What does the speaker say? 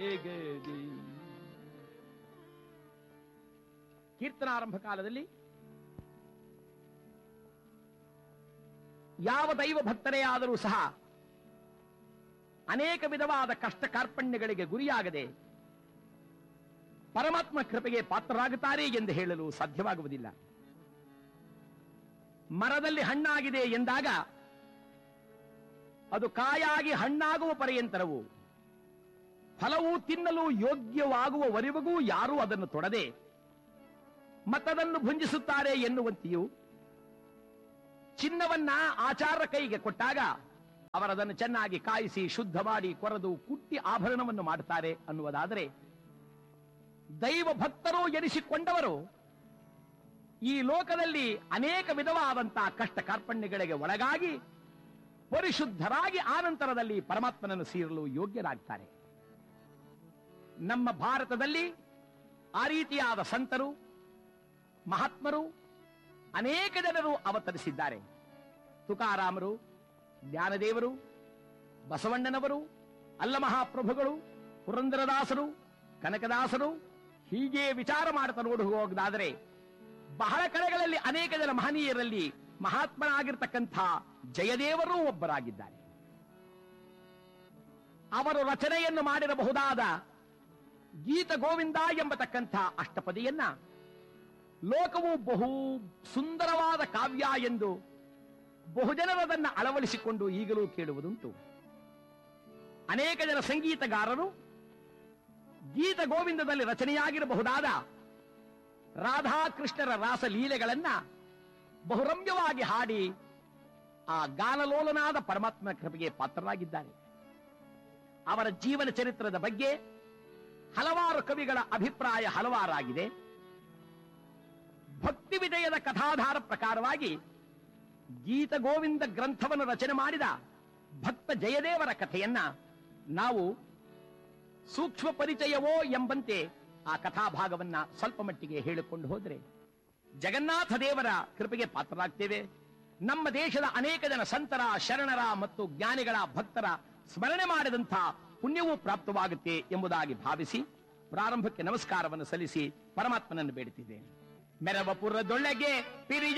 ಬೇಗದೆ ಕೀರ್ತನಾರಂಭ ಕಾಲದಲ್ಲಿ ಯಾವ ದೈವ ಭಕ್ತರೇ ಆದರೂ ಸಹ ಅನೇಕ ವಿಧವಾದ ಕಷ್ಟ ಕಾರ್ಪಣ್ಯಗಳಿಗೆ ಗುರಿಯಾಗದೆ ಪರಮಾತ್ಮ ಕೃಪೆಗೆ ಪಾತ್ರರಾಗುತ್ತಾರೆ ಎಂದು ಹೇಳಲು ಸಾಧ್ಯವಾಗುವುದಿಲ್ಲ ಮರದಲ್ಲಿ ಹಣ್ಣಾಗಿದೆ ಎಂದಾಗ ಅದು ಕಾಯಾಗಿ ಹಣ್ಣಾಗುವ ಪರ್ಯಂತರವು ಫಲವು ತಿನ್ನಲು ಯೋಗ್ಯವಾಗುವವರೆಗೂ ಯಾರೂ ಅದನ್ನು ತೊಡದೆ ಮತ್ತದನ್ನು ಭುಂಜಿಸುತ್ತಾರೆ ಎನ್ನುವಂತೆಯೂ ಚಿನ್ನವನ್ನ ಆಚಾರ ಕೈಗೆ ಕೊಟ್ಟಾಗ ಅವರದನ್ನು ಚೆನ್ನಾಗಿ ಕಾಯಿಸಿ ಶುದ್ಧ ಮಾಡಿ ಕೊರೆದು ಕುಟ್ಟಿ ಆಭರಣವನ್ನು ಮಾಡುತ್ತಾರೆ ಅನ್ನುವುದಾದರೆ ದೈವ ಭಕ್ತರು ಎನಿಸಿಕೊಂಡವರು ಈ ಲೋಕದಲ್ಲಿ ಅನೇಕ ವಿಧವಾದಂತಹ ಕಷ್ಟ ಕಾರ್ಪಣ್ಯಗಳಿಗೆ ಒಳಗಾಗಿ ಪರಿಶುದ್ಧರಾಗಿ ಆನಂತರದಲ್ಲಿ ಪರಮಾತ್ಮನನ್ನು ಸೇರಲು ಯೋಗ್ಯರಾಗ್ತಾರೆ ನಮ್ಮ ಭಾರತದಲ್ಲಿ ಆ ರೀತಿಯಾದ ಸಂತರು ಮಹಾತ್ಮರು ಅನೇಕ ಜನರು ಅವತರಿಸಿದ್ದಾರೆ ತುಕಾರಾಮರು ಜ್ಞಾನದೇವರು ಬಸವಣ್ಣನವರು ಅಲ್ಲಮಹಾಪ್ರಭುಗಳು ಪುರಂದರದಾಸರು ಕನಕದಾಸರು ಹೀಗೆ ವಿಚಾರ ಮಾಡ್ತಾ ನೋಡು ಹೋಗದಾದರೆ ಬಹಳ ಕಡೆಗಳಲ್ಲಿ ಅನೇಕ ಜನ ಮಹನೀಯರಲ್ಲಿ ಮಹಾತ್ಮನಾಗಿರ್ತಕ್ಕಂಥ ಜಯದೇವರು ಒಬ್ಬರಾಗಿದ್ದಾರೆ ಅವರು ರಚನೆಯನ್ನು ಮಾಡಿರಬಹುದಾದ ಗೀತ ಗೋವಿಂದ ಎಂಬತಕ್ಕಂಥ ಅಷ್ಟಪದಿಯನ್ನ ಲೋಕವು ಬಹು ಸುಂದರವಾದ ಕಾವ್ಯ ಎಂದು ಬಹುಜನರದನ್ನ ಅಳವಡಿಸಿಕೊಂಡು ಈಗಲೂ ಕೇಳುವುದುಂಟು ಅನೇಕ ಜನ ಸಂಗೀತಗಾರರು ಗೀತ ಗೋವಿಂದದಲ್ಲಿ ರಚನೆಯಾಗಿರಬಹುದಾದ ರಾಧಾಕೃಷ್ಣರ ರಾಸಲೀಲೆಗಳನ್ನ ಬಹುರಮ್ಯವಾಗಿ ಹಾಡಿ ಆ ಗಾನಲೋಲನಾದ ಪರಮಾತ್ಮ ಕೃಪೆಗೆ ಪಾತ್ರರಾಗಿದ್ದಾರೆ ಅವರ ಜೀವನ ಚರಿತ್ರದ ಬಗ್ಗೆ ಹಲವಾರು ಕವಿಗಳ ಅಭಿಪ್ರಾಯ ಹಲವಾರಾಗಿದೆ ಭಕ್ತಿ ವಿಜಯದ ಕಥಾಧಾರ ಪ್ರಕಾರವಾಗಿ ಗೀತ ಗೋವಿಂದ ಗ್ರಂಥವನ್ನು ರಚನೆ ಮಾಡಿದ ಭಕ್ತ ಜಯದೇವರ ಕಥೆಯನ್ನ ನಾವು ಸೂಕ್ಷ್ಮ ಪರಿಚಯವೋ ಎಂಬಂತೆ ಆ ಕಥಾಭಾಗವನ್ನ ಸ್ವಲ್ಪ ಮಟ್ಟಿಗೆ ಹೇಳಿಕೊಂಡು ಹೋದ್ರೆ ಜಗನ್ನಾಥ ದೇವರ ಕೃಪೆಗೆ ಪಾತ್ರರಾಗ್ತೇವೆ ನಮ್ಮ ದೇಶದ ಅನೇಕ ಜನ ಸಂತರ ಶರಣರ ಮತ್ತು ಜ್ಞಾನಿಗಳ ಭಕ್ತರ ಸ್ಮರಣೆ ಮಾಡಿದಂಥ ಪುಣ್ಯವೂ ಪ್ರಾಪ್ತವಾಗುತ್ತೆ ಎಂಬುದಾಗಿ ಭಾವಿಸಿ ಪ್ರಾರಂಭಕ್ಕೆ ನಮಸ್ಕಾರವನ್ನು ಸಲ್ಲಿಸಿ ಪರಮಾತ್ಮನನ್ನು ಬೇಡುತ್ತಿದ್ದೇನೆ ಮೆರವಪುರದೊಳಗೆ ಪಿರಿಯ